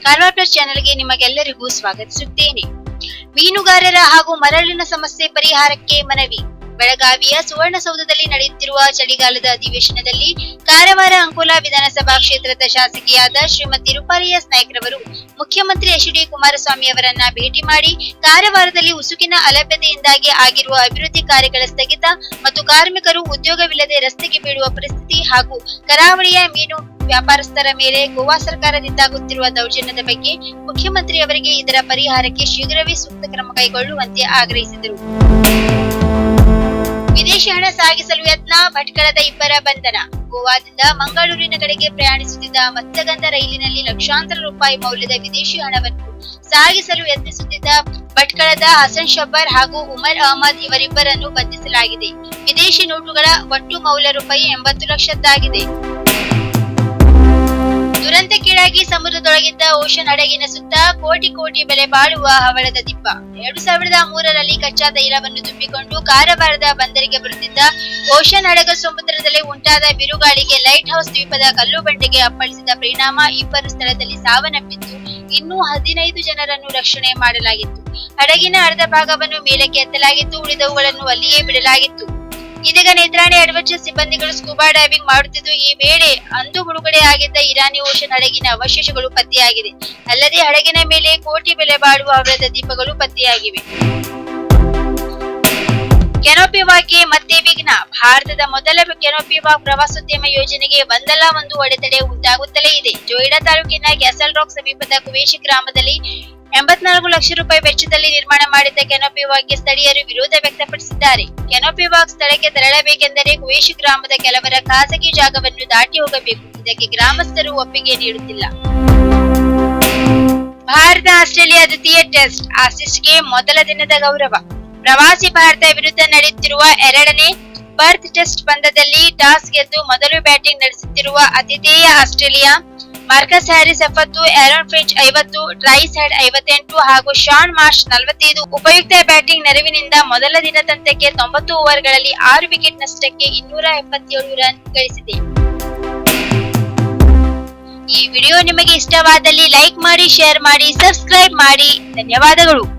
ಕಾಲ್ವಾ plus ಚಾನೆಲ್ಗೆ ನಿಮಗೆಲ್ಲರಿಗೂ ಸ್ವಾಗತಿಸುತ್ತೇನೆ ಮೀನುಗಾರರ ಹಾಗೂ ಮರಳಿನ ಸಮಸ್ಯೆ ಪರಿಹಾರಕ್ಕೆ ಮನವಿ ಬೆಳಗಾವಿಯ ಸುವರ್ಣಸೌಧದಲ್ಲಿ ನಡೆಯುತ್ತಿರುವ ಚಳಿಗಾಲದ ಅಧಿವೇಶನದಲ್ಲಿ ಕಾರವಾರ ಅಂಕೋಲಾ ವಿಧಾನಸಭಾ ಕ್ಷೇತ್ರದ ಶಾಸಕಿಯಾದ ಶ್ರೀಮತಿ ರೂಪಾಲಿ ಎಸ್ ನಾಯ್ಕರವರು ಮುಖ್ಯಮಂತ್ರಿ ಎಚ್ ಡಿ ಕುಮಾರಸ್ವಾಮಿ ಅವರನ್ನ ಭೇಟಿ ಮಾಡಿ ಕಾರವಾರದಲ್ಲಿ ಉಸುಕಿನ ಅಲಭ್ಯತೆಯಿಂದಾಗಿ ಆಗಿರುವ ಅಭಿವೃದ್ಧಿ ಕಾರ್ಯಗಳ ಸ್ಥಗಿತ ಮತ್ತು ಕಾರ್ಮಿಕರು ಉದ್ಯೋಗವಿಲ್ಲದೆ ರಸ್ತೆಗೆ ಬೀಳುವ ಪರಿಸ್ಥಿತಿ ಹಾಗೂ ಕರಾವಳಿಯ ಮೀನು ವ್ಯಾಪಾರಸ್ಥರ ಮೇಲೆ ಗೋವಾ ಸರ್ಕಾರದಿಂದಾಗುತ್ತಿರುವ ದೌರ್ಜನ್ಯದ ಬಗ್ಗೆ ಮುಖ್ಯಮಂತ್ರಿ ಅವರಿಗೆ ಇದರ ಪರಿಹಾರಕ್ಕೆ ಶೀಘ್ರವೇ ಸೂಕ್ತ ಕ್ರಮ ಕೈಗೊಳ್ಳುವಂತೆ ಆಗ್ರಹಿಸಿದರು ವಿದೇಶಿ ಹಣ ಸಾಗಿಸಲು ಯತ್ನ ಭಟ್ಕಳದ ಇಬ್ಬರ ಬಂಧನ ಗೋವಾದಿಂದ ಮಂಗಳೂರಿನ ಕಡೆಗೆ ಪ್ರಯಾಣಿಸುತ್ತಿದ್ದ ಮತ್ಸ್ಯಗಂಧ ರೈಲಿನಲ್ಲಿ ಲಕ್ಷಾಂತರ ರೂಪಾಯಿ ಮೌಲ್ಯದ ವಿದೇಶಿ ಹಣವನ್ನು ಸಾಗಿಸಲು ಯತ್ನಿಸುತ್ತಿದ್ದ ಭಟ್ಕಳದ ಹಸನ್ ಶಬ್ಬರ್ ಹಾಗೂ ಉಮರ್ ಅಹಮದ್ ಇವರಿಬ್ಬರನ್ನು ಬಂಧಿಸಲಾಗಿದೆ ವಿದೇಶಿ ನೋಟುಗಳ ಒಟ್ಟು ಮೌಲ್ಯ ರೂಪಾಯಿ ಎಂಬತ್ತು ಲಕ್ಷದ್ದಾಗಿದೆ ದುರಂತಕ್ಕೀಡಾಗಿ ಸಮುದ್ರದೊಳಗಿದ್ದ ಓಷನ್ ಹಡಗಿನ ಸುತ್ತ ಕೋಟಿ ಕೋಟಿ ಬೆಲೆ ಬಾಳುವ ಹವಳದ ದಿಬ್ಬ ಎರಡು ಸಾವಿರದ ಮೂರರಲ್ಲಿ ಕಚ್ಚಾ ತೈಲವನ್ನು ತುಂಬಿಕೊಂಡು ಕಾರವಾರದ ಬಂದರಿಗೆ ಬರುತ್ತಿದ್ದ ಓಷನ್ ಹಡಗ ಸಮುದ್ರದಲ್ಲಿ ಉಂಟಾದ ಬಿರುಗಾಳಿಗೆ ಲೈಟ್ ಹೌಸ್ ದ್ವೀಪದ ಕಲ್ಲು ಬಂಡೆಗೆ ಅಪ್ಪಳಿಸಿದ ಪರಿಣಾಮ ಇಬ್ಬರು ಸ್ಥಳದಲ್ಲಿ ಸಾವನ್ನಪ್ಪಿದ್ದು ಇನ್ನೂ ಹದಿನೈದು ಜನರನ್ನು ರಕ್ಷಣೆ ಮಾಡಲಾಗಿತ್ತು ಹಡಗಿನ ಅರ್ಧ ಭಾಗವನ್ನು ಮೇಲಕ್ಕೆ ಎತ್ತಲಾಗಿದ್ದು ಉಳಿದವುಗಳನ್ನು ಅಲ್ಲಿಯೇ ಬಿಡಲಾಗಿತ್ತು ಇದೀಗ ನೇತ್ರಾಣಿ ಅಡ್ವೆಂಚರ್ ಸಿಬ್ಬಂದಿಗಳು ಸ್ಕೂಬಾ ಡೈವಿಂಗ್ ಮಾಡುತ್ತಿದ್ದು ಈ ವೇಳೆ ಅಂದು ಮುಳುಗಡೆ ಆಗಿದ್ದ ಇರಾನಿ ಓಷನ್ ಹಡಗಿನ ಅವಶೇಷಗಳು ಪತ್ತೆಯಾಗಿದೆ ಅಲ್ಲದೆ ಹಡಗಿನ ಮೇಲೆ ಕೋಟಿ ಬೆಲೆ ಬಾಳುವ ಹವಳದ ದೀಪಗಳು ಪತ್ತೆಯಾಗಿವೆ ಕೆನೋಪಿ ವಾಕ್ಗೆ ಮತ್ತೆ ವಿಘ್ನ ಭಾರತದ ಮೊದಲ ಕೆನೋಪಿ ವಾಕ್ ಪ್ರವಾಸೋದ್ಯಮ ಯೋಜನೆಗೆ ಒಂದಲ್ಲ ಒಂದು ಅಡೆತಡೆ ಉಂಟಾಗುತ್ತಲೇ ಇದೆ ಜೋಯಿಡಾ ತಾಲೂಕಿನ ಕ್ಯಾಸಲ್ ರಾಕ್ ಸಮೀಪದ ಕುವೇಶಿ ಗ್ರಾಮದಲ್ಲಿ ಎಂಬತ್ನಾಲ್ಕು ಲಕ್ಷ ರೂಪಾಯಿ ವೆಚ್ಚದಲ್ಲಿ ನಿರ್ಮಾಣ ಮಾಡಿದ್ದ ಕೆನೋಪಿ ವಾಕ್ಗೆ ಸ್ಥಳೀಯರು ವಿರೋಧ ವ್ಯಕ್ತಪಡಿಸಿದ್ದಾರೆ ಕೆನೋಪಿ ವಾಕ್ ಸ್ಥಳಕ್ಕೆ ತೆರಳಬೇಕೆಂದರೆ ಕುವೇಶಿ ಗ್ರಾಮದ ಕೆಲವರ ಖಾಸಗಿ ಜಾಗವನ್ನು ದಾಟಿ ಹೋಗಬೇಕು ಇದಕ್ಕೆ ಗ್ರಾಮಸ್ಥರು ಒಪ್ಪಿಗೆ ನೀಡುತ್ತಿಲ್ಲ ಭಾರತ ಆಸ್ಟ್ರೇಲಿಯಾ ದ್ವಿತೀಯ ಟೆಸ್ಟ್ ಆಸಿಸ್ಗೆ ಮೊದಲ ದಿನದ ಗೌರವ ಪ್ರವಾಸಿ ಭಾರತ ವಿರುದ್ಧ ನಡೆಯುತ್ತಿರುವ ಎರಡನೇ ಬರ್ತ್ ಟೆಸ್ಟ್ ಪಂದ್ಯದಲ್ಲಿ ಟಾಸ್ ಗೆದ್ದು ಮೊದಲು ಬ್ಯಾಟಿಂಗ್ ನಡೆಸುತ್ತಿರುವ ಆತಿಥೇಯ ಆಸ್ಟ್ರೇಲಿಯಾ ಮಾರ್ಕಸ್ ಹ್ಯಾರಿಸ್ ಎಪ್ಪತ್ತು ಆರೋನ್ ಫಿಂಚ್ ಐವತ್ತು ಟ್ರೈಸ್ ಹೆಡ್ ಐವತ್ತೆಂಟು ಹಾಗೂ ಶಾನ್ ಮಾರ್ಷ್ ನಲವತ್ತೈದು ಉಪಯುಕ್ತ ಬ್ಯಾಟಿಂಗ್ ನೆರವಿನಿಂದ ಮೊದಲ ದಿನದಂತ್ಯಕ್ಕೆ ತೊಂಬತ್ತು ಓವರ್ಗಳಲ್ಲಿ ಆರು ವಿಕೆಟ್ ನಷ್ಟಕ್ಕೆ ಇನ್ನೂರ ಎಪ್ಪತ್ತೇಳು ರನ್ ಗಳಿಸಿದೆ ಈ ವಿಡಿಯೋ ನಿಮಗೆ ಇಷ್ಟವಾದಲ್ಲಿ ಲೈಕ್ ಮಾಡಿ ಶೇರ್ ಮಾಡಿ ಸಬ್ಸ್ಕ್ರೈಬ್ ಮಾಡಿ ಧನ್ಯವಾದಗಳು